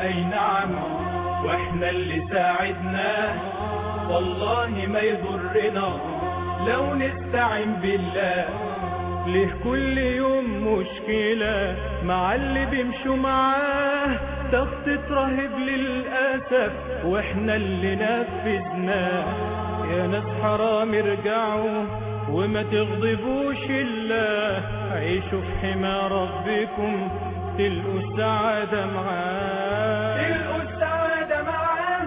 اي نعم واحنا اللي ساعدناه والله ما يضرنا لو نستعين بالله ليه كل يوم مشكلة مع اللي بيمشوا معاه تخطيط رهيب للأسف واحنا اللي نفذناه يا ناس حرام ارجعوا وما تغضبوش الله عيشوا في حمى ربكم تلقوا السعادة معاه تلقوا السعادة معاه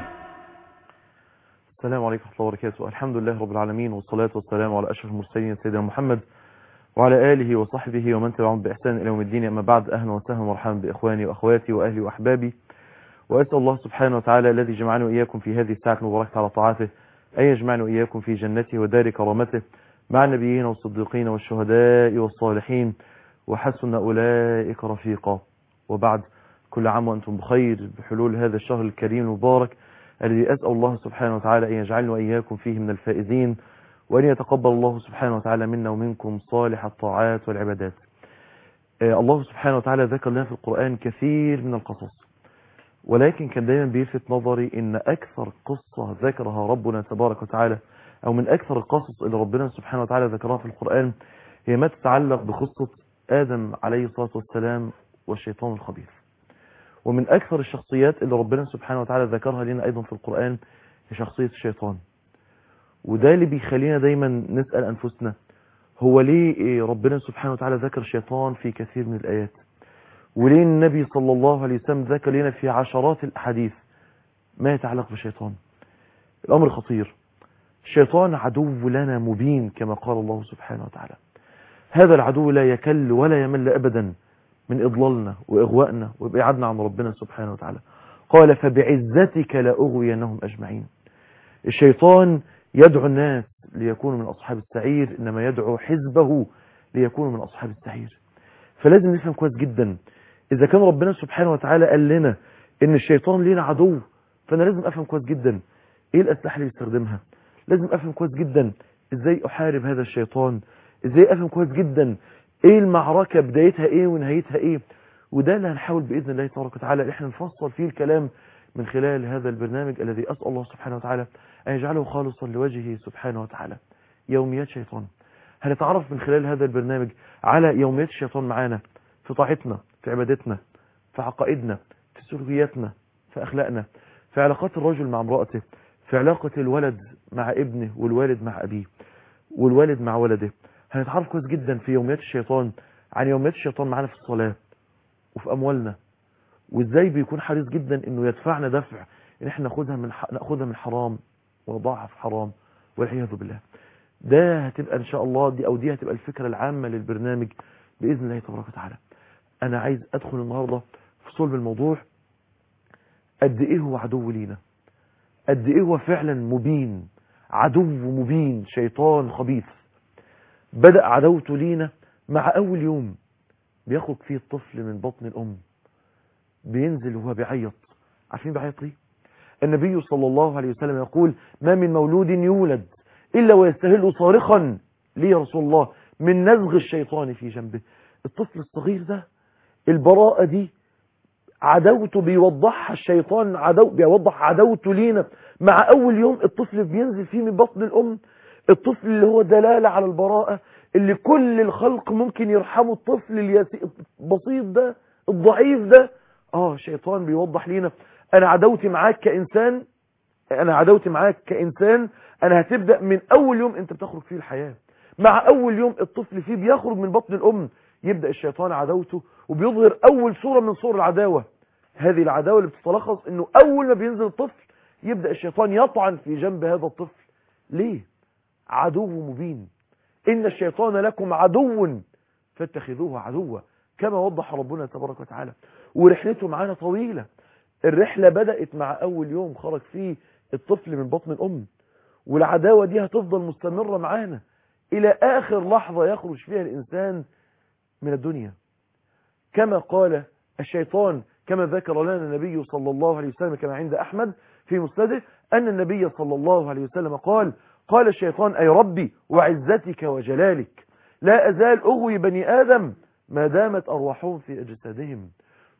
السلام عليكم ورحمة الله وبركاته الحمد لله رب العالمين والصلاة والسلام على أشرف المرسلين سيدنا محمد وعلى آله وصحبه ومن تبعهم بإحسان إلى يوم الدين أما بعد أهلا وسهلا ومرحبا بإخواني وأخواتي وأهلي وأحبابي وأسأل الله سبحانه وتعالى الذي جمعني وإياكم في هذه الساعة المباركة على طاعته أن يجمعني وإياكم في جنته ودار كرامته مع النبيين والصديقين والشهداء والصالحين وحسن أولئك رفيقا وبعد كل عام وأنتم بخير بحلول هذا الشهر الكريم المبارك الذي أسأل الله سبحانه وتعالى أن يجعلنا وإياكم فيه من الفائزين وأن يتقبل الله سبحانه وتعالى منا ومنكم صالح الطاعات والعبادات آه الله سبحانه وتعالى ذكر لنا في القرآن كثير من القصص ولكن كان دايما بيلفت نظري ان اكثر قصة ذكرها ربنا تبارك وتعالى او من اكثر القصص اللي ربنا سبحانه وتعالى ذكرها في القرآن هي ما تتعلق بقصة ادم عليه الصلاة والسلام والشيطان الخبيث ومن اكثر الشخصيات اللي ربنا سبحانه وتعالى ذكرها لنا ايضا في القرآن هي شخصية الشيطان وده اللي بيخلينا دايما نسأل انفسنا هو ليه ربنا سبحانه وتعالى ذكر الشيطان في كثير من الايات وليه النبي صلى الله عليه وسلم ذكر لنا في عشرات الأحاديث ما يتعلق بالشيطان الأمر خطير الشيطان عدو لنا مبين كما قال الله سبحانه وتعالى هذا العدو لا يكل ولا يمل أبدا من إضلالنا وإغوائنا وإبعادنا عن ربنا سبحانه وتعالى قال فبعزتك لأغوينهم أجمعين الشيطان يدعو الناس ليكونوا من أصحاب السعير إنما يدعو حزبه ليكونوا من أصحاب السعير فلازم نفهم كويس جدا إذا كان ربنا سبحانه وتعالى قال لنا إن الشيطان لينا عدو فأنا لازم أفهم كويس جدا إيه الأسلحة اللي بيستخدمها لازم أفهم كويس جدا إزاي أحارب هذا الشيطان إزاي أفهم كويس جدا إيه المعركة بدايتها إيه ونهايتها إيه وده اللي هنحاول بإذن الله تبارك وتعالى إحنا نفصل فيه الكلام من خلال هذا البرنامج الذي أسأل الله سبحانه وتعالى أن يجعله خالصا لوجهه سبحانه وتعالى يوميات شيطان هنتعرف من خلال هذا البرنامج على يوميات الشيطان معانا في طاعتنا في عبادتنا في عقائدنا في سلوكياتنا في أخلاقنا في علاقات الرجل مع امرأته في علاقة الولد مع ابنه والوالد مع أبيه والوالد مع ولده هنتعرف كويس جدا في يوميات الشيطان عن يوميات الشيطان معانا في الصلاة وفي أموالنا وإزاي بيكون حريص جدا إنه يدفعنا دفع إن إحنا ناخدها من ناخدها من حرام ونضعها في حرام والعياذ بالله ده هتبقى ان شاء الله دي او دي هتبقى الفكرة العامة للبرنامج بإذن الله تبارك وتعالى انا عايز ادخل النهاردة في صلب الموضوع قد ايه هو عدو لينا قد ايه هو فعلا مبين عدو مبين شيطان خبيث بدأ عدوته لينا مع اول يوم بيخرج فيه الطفل من بطن الام بينزل وهو بيعيط عارفين بيعيط ليه النبي صلى الله عليه وسلم يقول ما من مولود يولد إلا ويستهل صارخا لي يا رسول الله من نزغ الشيطان في جنبه الطفل الصغير ده البراءة دي عدوته بيوضحها الشيطان عدو بيوضح عدوته لينا مع أول يوم الطفل بينزل فيه من بطن الأم الطفل اللي هو دلالة على البراءة اللي كل الخلق ممكن يرحموا الطفل البسيط ده الضعيف ده اه الشيطان بيوضح لينا انا عدوتي معاك كإنسان انا عدوتي معاك كإنسان انا هتبدأ من اول يوم انت بتخرج فيه الحياة مع اول يوم الطفل فيه بيخرج من بطن الام يبدأ الشيطان عداوته وبيظهر اول صورة من صور العداوة هذه العداوة اللي بتتلخص انه اول ما بينزل الطفل يبدأ الشيطان يطعن في جنب هذا الطفل ليه عدو مبين ان الشيطان لكم عدو فاتخذوه عدوا كما وضح ربنا تبارك وتعالى ورحلته معانا طويلة الرحلة بدأت مع اول يوم خرج فيه الطفل من بطن الام والعداوة دي هتفضل مستمرة معانا إلى آخر لحظة يخرج فيها الإنسان من الدنيا كما قال الشيطان كما ذكر لنا النبي صلى الله عليه وسلم كما عند أحمد في مسنده أن النبي صلى الله عليه وسلم قال قال الشيطان أي ربي وعزتك وجلالك لا أزال أغوي بني آدم ما دامت أرواحهم في أجسادهم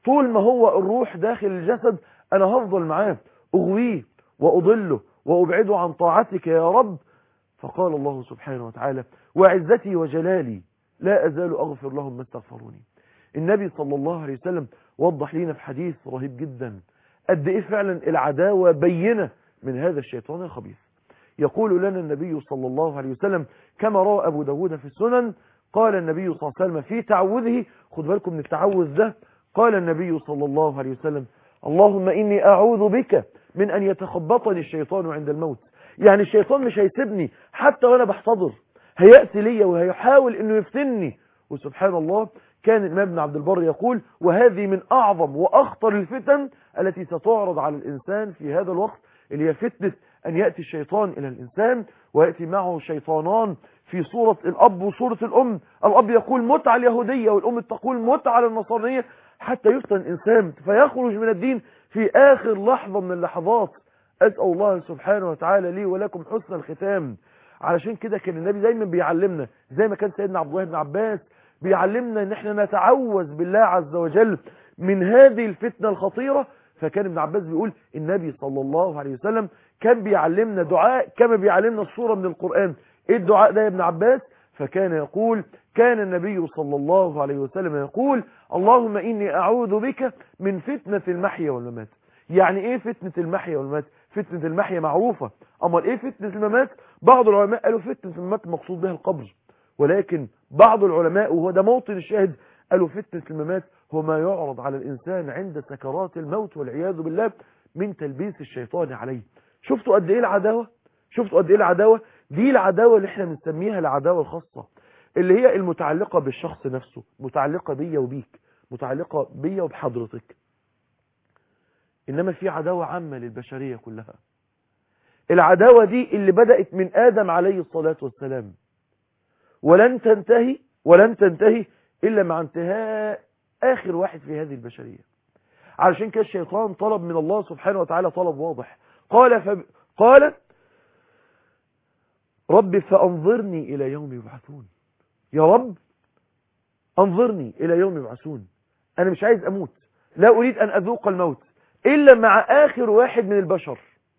طول ما هو الروح داخل الجسد انا هفضل معاه اغويه واضله وابعده عن طاعتك يا رب فقال الله سبحانه وتعالى وعزتي وجلالي لا ازال اغفر لهم ما استغفروني النبي صلى الله عليه وسلم وضح لنا في حديث رهيب جدا قد ايه فعلا العداوة بينة من هذا الشيطان الخبيث يقول لنا النبي صلى الله عليه وسلم كما روى أبو داود في السنن قال النبي صلى الله عليه وسلم في تعوذه خد بالكم من التعوذ ده قال النبي صلى الله عليه وسلم اللهم إني أعوذ بك من أن يتخبطني الشيطان عند الموت يعني الشيطان مش هيسيبني حتى وأنا بحتضر هيأتي لي وهيحاول أنه يفتني وسبحان الله كان الإمام ابن عبد البر يقول وهذه من أعظم وأخطر الفتن التي ستعرض على الإنسان في هذا الوقت اللي هي فتنة أن يأتي الشيطان إلى الإنسان ويأتي معه شيطانان في صورة الأب وصورة الأم الأب يقول متعة اليهودية والأم تقول متعة النصرانية حتى يفتن الإنسان فيخرج من الدين في آخر لحظة من اللحظات أسأل الله سبحانه وتعالى لي ولكم حسن الختام علشان كده كان النبي دايما بيعلمنا زي ما كان سيدنا عبد الله بن عباس بيعلمنا ان احنا نتعوذ بالله عز وجل من هذه الفتنة الخطيرة فكان ابن عباس بيقول النبي صلى الله عليه وسلم كان بيعلمنا دعاء كما بيعلمنا الصورة من القرآن ايه الدعاء ده يا ابن عباس فكان يقول كان النبي صلى الله عليه وسلم يقول اللهم إني أعوذ بك من فتنة المحيا والممات يعني ايه فتنة المحيا والممات فتنة المحيا معروفة اما ايه فتنة الممات بعض العلماء قالوا فتنة الممات مقصود بها القبر ولكن بعض العلماء وهو ده موطن الشاهد قالوا فتنة الممات هو ما يعرض على الإنسان عند سكرات الموت والعياذ بالله من تلبيس الشيطان عليه شفتوا قد ايه العداوة شفتوا قد ايه العداوة دي العداوة اللي احنا بنسميها العداوة الخاصة اللي هي المتعلقة بالشخص نفسه متعلقة بيا وبيك متعلقة بيا وبحضرتك إنما في عداوة عامة للبشرية كلها العداوة دي اللي بدأت من آدم عليه الصلاة والسلام ولن تنتهي ولن تنتهي إلا مع انتهاء آخر واحد في هذه البشرية علشان كده الشيطان طلب من الله سبحانه وتعالى طلب واضح قال فب... قال رب فأنظرني إلى يوم يبعثون يا رب أنظرني إلى يوم يبعثون أنا مش عايز أموت لا أريد أن أذوق الموت إلا مع آخر واحد من البشر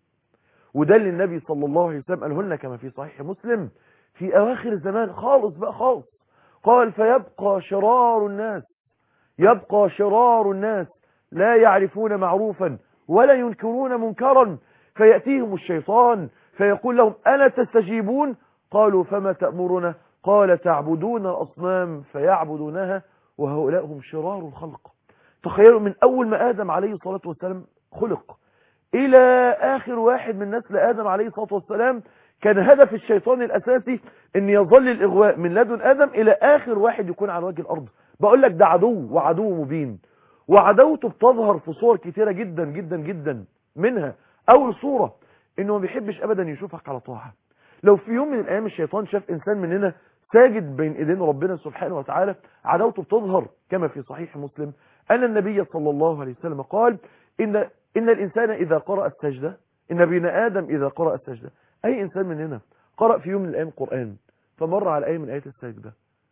وده اللي النبي صلى الله عليه وسلم قاله لنا كما في صحيح مسلم في أواخر الزمان خالص بقى خالص قال فيبقى شرار الناس يبقى شرار الناس لا يعرفون معروفا ولا ينكرون منكرا فيأتيهم الشيطان فيقول لهم ألا تستجيبون قالوا فما تأمرنا قال تعبدون الأصنام فيعبدونها وهؤلاء هم شرار الخلق تخيلوا من أول ما آدم عليه الصلاة والسلام خلق إلى آخر واحد من نسل آدم عليه الصلاة والسلام كان هدف الشيطان الأساسي أن يظل الإغواء من لدن آدم إلى آخر واحد يكون على وجه الأرض بقول لك ده عدو وعدو مبين وعداوته بتظهر في صور كتيرة جدا جدا جدا منها أول صورة إنه ما بيحبش أبدا يشوفك على طاعة لو في يوم من الأيام الشيطان شاف إنسان مننا ساجد بين إيدين ربنا سبحانه وتعالى عداوته بتظهر كما في صحيح مسلم أن النبي صلى الله عليه وسلم قال إن, إن الإنسان إذا قرأ السجدة إن ابن آدم إذا قرأ السجدة أي إنسان مننا قرأ في يوم من الأيام قرآن فمر على أي من آيات السجدة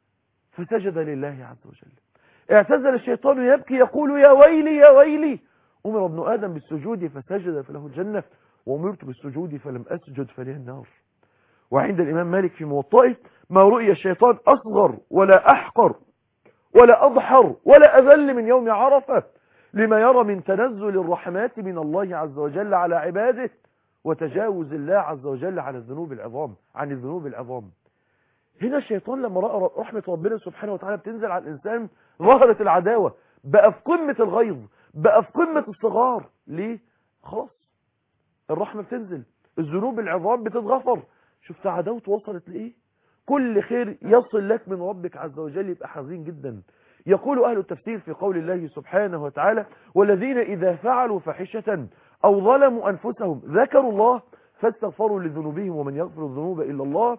فسجد لله عز وجل اعتزل الشيطان يبكي يقول يا ويلي يا ويلي أمر ابن آدم بالسجود فسجد فله الجنة وأمرت بالسجود فلم أسجد فلي النار وعند الإمام مالك في موطئه ما رؤي الشيطان أصغر ولا أحقر ولا أضحر ولا أذل من يوم عرفة لما يرى من تنزل الرحمات من الله عز وجل على عباده وتجاوز الله عز وجل عن الذنوب العظام عن الذنوب العظام هنا الشيطان لما رأى رحمة ربنا سبحانه وتعالى بتنزل على الإنسان ظهرت العداوة بقى في قمة الغيظ بقى في قمة الصغار ليه خلاص الرحمة بتنزل الذنوب العظام بتتغفر شفت عداوته وصلت لإيه كل خير يصل لك من ربك عز وجل يبقى حزين جدا يقول أهل التفسير في قول الله سبحانه وتعالى والذين إذا فعلوا فحشة أو ظلموا أنفسهم ذكروا الله فاستغفروا لذنوبهم ومن يغفر الذنوب إلا الله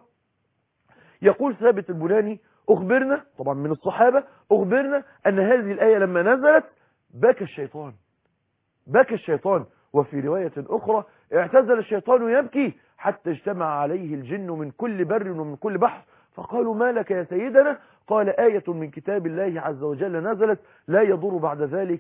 يقول ثابت البناني أخبرنا طبعا من الصحابة أخبرنا أن هذه الآية لما نزلت بكى الشيطان بكى الشيطان وفي رواية أخرى اعتزل الشيطان يبكي حتى اجتمع عليه الجن من كل بر ومن كل بحر فقالوا ما لك يا سيدنا قال آية من كتاب الله عز وجل نزلت لا يضر بعد ذلك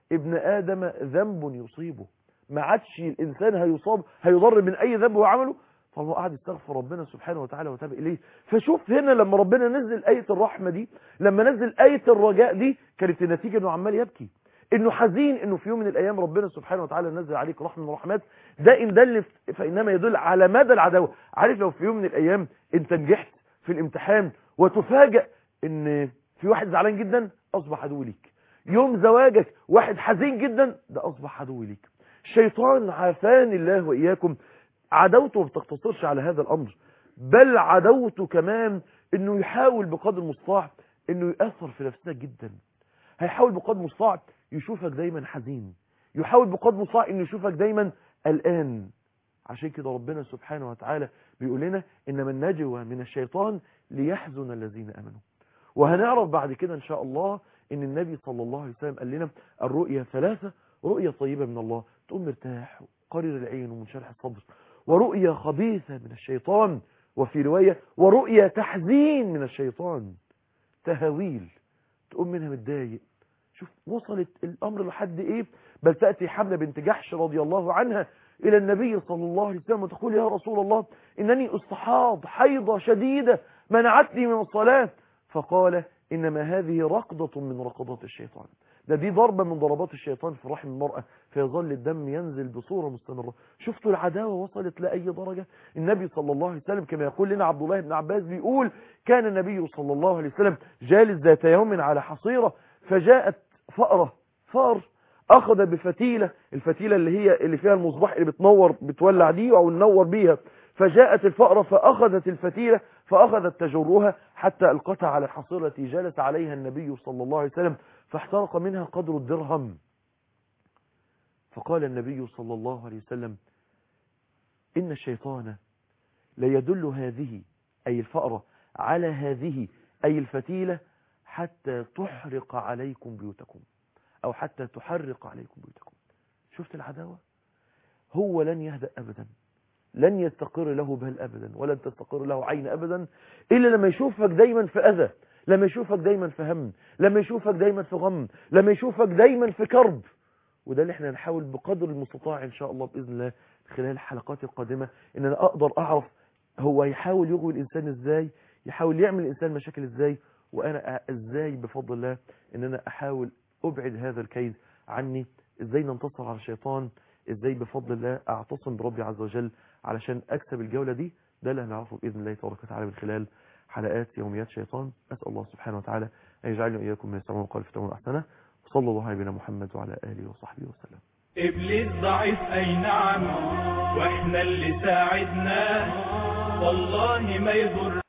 ابن ادم ذنب يصيبه ما عادش الانسان هيصاب هيضر من اي ذنب هو عمله طالما قعد يستغفر ربنا سبحانه وتعالى وتاب اليه فشوف هنا لما ربنا نزل ايه الرحمه دي لما نزل ايه الرجاء دي كانت النتيجه انه عمال يبكي انه حزين انه في يوم من الايام ربنا سبحانه وتعالى نزل عليك رحمه من الرحمات ده ان دل فانما يدل على مدى العداوه عارف لو في يوم من الايام انت نجحت في الامتحان وتفاجئ ان في واحد زعلان جدا اصبح عدو ليك يوم زواجك واحد حزين جدا ده اصبح عدو ليك الشيطان عافاني الله واياكم عدوته ما بتقتصرش على هذا الامر بل عدوته كمان انه يحاول بقدر المستطاع انه ياثر في نفسك جدا هيحاول بقدر المستطاع يشوفك دايما حزين يحاول بقدر المستطاع انه يشوفك دايما قلقان عشان كده ربنا سبحانه وتعالى بيقول لنا انما النجوى من الشيطان ليحزن الذين امنوا وهنعرف بعد كده ان شاء الله ان النبي صلى الله عليه وسلم قال لنا الرؤيا ثلاثة رؤيا طيبة من الله تقوم مرتاح قرر العين ومنشرح الصدر ورؤيا خبيثة من الشيطان وفي رواية ورؤيا تحزين من الشيطان تهاويل تقوم منها متضايق شوف وصلت الامر لحد ايه بل تأتي حملة بنت جحش رضي الله عنها الى النبي صلى الله عليه وسلم وتقول يا رسول الله انني استحاض حيضة شديدة منعتني من الصلاة فقال انما هذه رقضة من رقضات الشيطان ده دي ضربة من ضربات الشيطان في رحم المرأة فيظل الدم ينزل بصورة مستمرة شفتوا العداوة وصلت لأي درجة النبي صلى الله عليه وسلم كما يقول لنا عبد الله بن عباس بيقول كان النبي صلى الله عليه وسلم جالس ذات يوم على حصيرة فجاءت فأرة فار أخذ بفتيلة الفتيلة اللي هي اللي فيها المصباح اللي بتنور بتولع دي أو ننور بيها فجاءت الفأرة فأخذت الفتيلة فأخذت تجرها حتى ألقتها على الحصيرة التي جلس عليها النبي صلى الله عليه وسلم فاحترق منها قدر الدرهم فقال النبي صلى الله عليه وسلم إن الشيطان ليدل هذه أي الفأرة على هذه أي الفتيلة حتى تحرق عليكم بيوتكم أو حتى تحرق عليكم بيوتكم شفت العداوة هو لن يهدأ أبدا لن يستقر له بال أبدا ولن تستقر له عين أبدا إلا لما يشوفك دايما في أذى لما يشوفك دايما في هم لما يشوفك دايما في غم لما يشوفك دايما في كرب وده اللي احنا نحاول بقدر المستطاع ان شاء الله باذن الله خلال الحلقات القادمه ان انا اقدر اعرف هو يحاول يغوي الانسان ازاي يحاول يعمل الانسان مشاكل ازاي وانا ازاي بفضل الله ان انا احاول ابعد هذا الكيد عني ازاي ننتصر على الشيطان ازاي بفضل الله اعتصم بربي عز وجل علشان اكسب الجوله دي ده اللي هنعرفه باذن الله تبارك وتعالى من خلال حلقات يوميات شيطان أسأل الله سبحانه وتعالى أن يجعلني وإياكم من يستمعون القول فتمون أحسنه وصلى الله على نبينا محمد وعلى آله وصحبه وسلم إبليس ضعيف أي نعم وإحنا اللي ساعدناه والله ما يضر